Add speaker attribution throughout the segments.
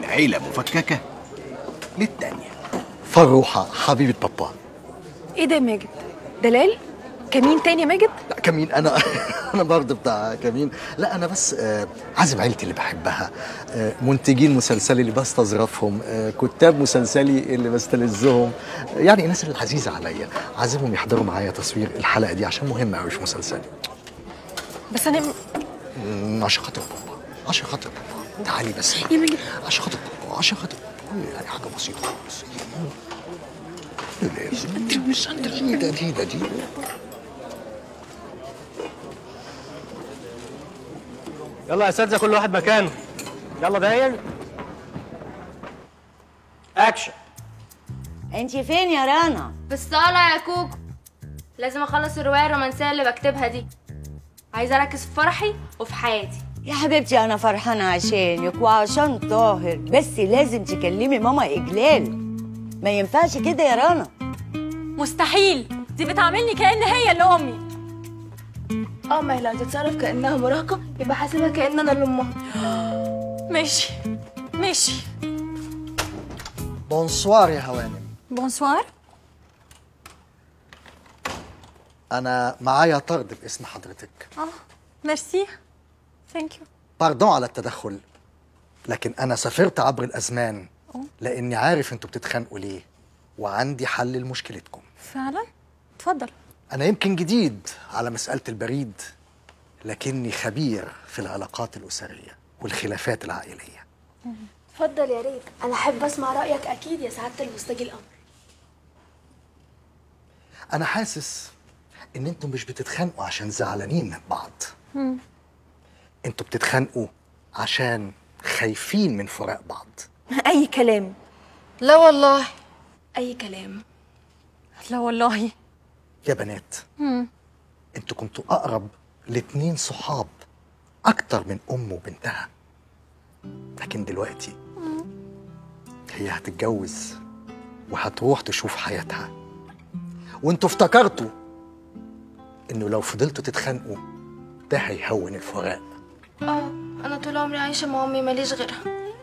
Speaker 1: عيلة مفككة للتانية
Speaker 2: فروحة حبيبة بابا
Speaker 3: ايه ده يا ماجد دلال كمين تاني يا ماجد
Speaker 2: لا كمين انا انا برضه بتاع كمين لا انا بس آه، عازم عيلتي اللي بحبها آه، منتجين مسلسلي اللي بستظرفهم آه، كتاب مسلسلي اللي بستلذهم آه، يعني الناس اللي عزيزه عليا عازمهم يحضروا معايا تصوير الحلقه دي عشان مهمه قوي في مسلسلي
Speaker 3: بس انا
Speaker 2: مم، عشان خاطر بابا عشان خاطر بابا تعالي بس
Speaker 3: يا ماجد
Speaker 2: عشان خاطر بابا عشان خاطر بابا يعني حاجه بسيطه خالص انت مش انت دي ده دي ده دي
Speaker 4: يلا يا اساتذه كل واحد مكانه يلا داير اكشن
Speaker 5: انت فين يا رنا
Speaker 6: في الصالة يا كوكو لازم اخلص الرواية الرومانسية اللي بكتبها دي عايزة اركز في فرحي وفي حياتي
Speaker 5: يا حبيبتي انا فرحانه عشانك وعشان طاهر بس لازم تكلمي ماما اجلال ما ينفعش كده يا رنا
Speaker 7: مستحيل دي بتعاملني كأن هي اللي أمي
Speaker 3: اه ما هي لو تتصرف كانها مراهقه يبقى حاسبها كان انا اللي امها
Speaker 7: ماشي ماشي
Speaker 2: بونسوار يا هوانم
Speaker 7: بونسوار
Speaker 2: انا معايا طرد باسم حضرتك
Speaker 7: اه ميرسي ثانك يو
Speaker 2: باردون على التدخل لكن انا سافرت عبر الازمان لاني عارف انتوا بتتخانقوا ليه وعندي حل لمشكلتكم
Speaker 7: فعلا اتفضل
Speaker 2: انا يمكن جديد على مساله البريد لكني خبير في العلاقات الاسريه والخلافات العائليه
Speaker 3: اتفضل يا ريت انا احب اسمع رايك اكيد يا سعاده المستجي الامر
Speaker 2: انا حاسس ان انتوا مش بتتخانقوا عشان زعلانين من بعض انتوا بتتخانقوا عشان خايفين من فراق بعض
Speaker 3: اي كلام
Speaker 6: لا والله
Speaker 3: اي كلام
Speaker 7: لا والله
Speaker 2: يا بنات انتوا كنتوا اقرب لاتنين صحاب اكتر من ام وبنتها لكن دلوقتي هي هتتجوز وهتروح تشوف حياتها وانتوا افتكرتوا انه لو فضلتوا تتخانقوا ده هيهون الفراق
Speaker 6: اه انا طول عمري عايشة مع امي ماليش غيرها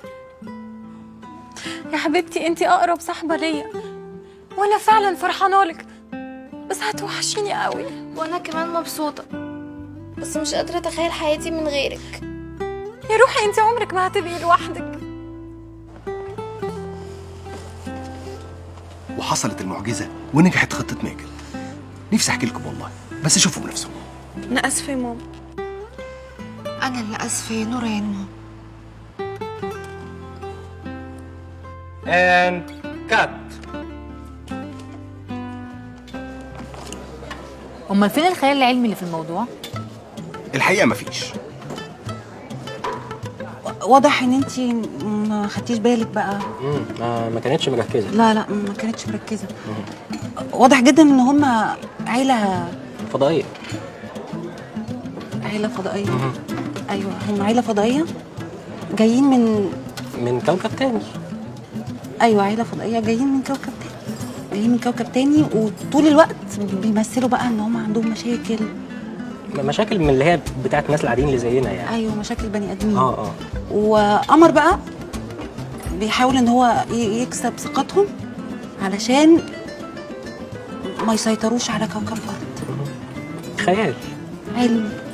Speaker 7: يا حبيبتي انتي أقرب صاحبة ليا وأنا فعلا فرحانة لك بس هتوحشيني قوي
Speaker 6: وانا كمان مبسوطة بس مش قادرة اتخيل حياتي من غيرك
Speaker 7: يا روحي انتي عمرك ما هتبقي لوحدك
Speaker 1: وحصلت المعجزة ونجحت خطة ماجد نفسي احكي لكم والله بس شوفوا بنفسكم
Speaker 3: انا اسفه يا ماما
Speaker 6: انا اللي اسفة يا نوران
Speaker 4: اند كات
Speaker 8: امال فين الخيال العلمي اللي في الموضوع
Speaker 1: الحقيقة مفيش
Speaker 9: واضح ان انت ما خدتيش بالك بقى
Speaker 4: ما, ما كانتش مركزه
Speaker 9: لا لا ما كانتش مركزه واضح جدا ان هم عيله
Speaker 4: فضائيه
Speaker 9: عيله فضائيه ايوه هم عيله فضائيه جايين من
Speaker 4: من كوكب تاني
Speaker 9: ايوه عيله فضائيه جايين من كوكب تاني جايين من كوكب تاني وطول الوقت بيمثلوا بقى ان هم عندهم مشاكل
Speaker 4: مشاكل من اللي هي بتاعت الناس العاديين اللي زينا يعني
Speaker 9: ايوه مشاكل بني ادمين
Speaker 4: اه اه
Speaker 9: وقمر بقى بيحاول ان هو ي- يكسب ثقتهم علشان ما يسيطروش على كوكب الارض
Speaker 4: خيال
Speaker 9: علم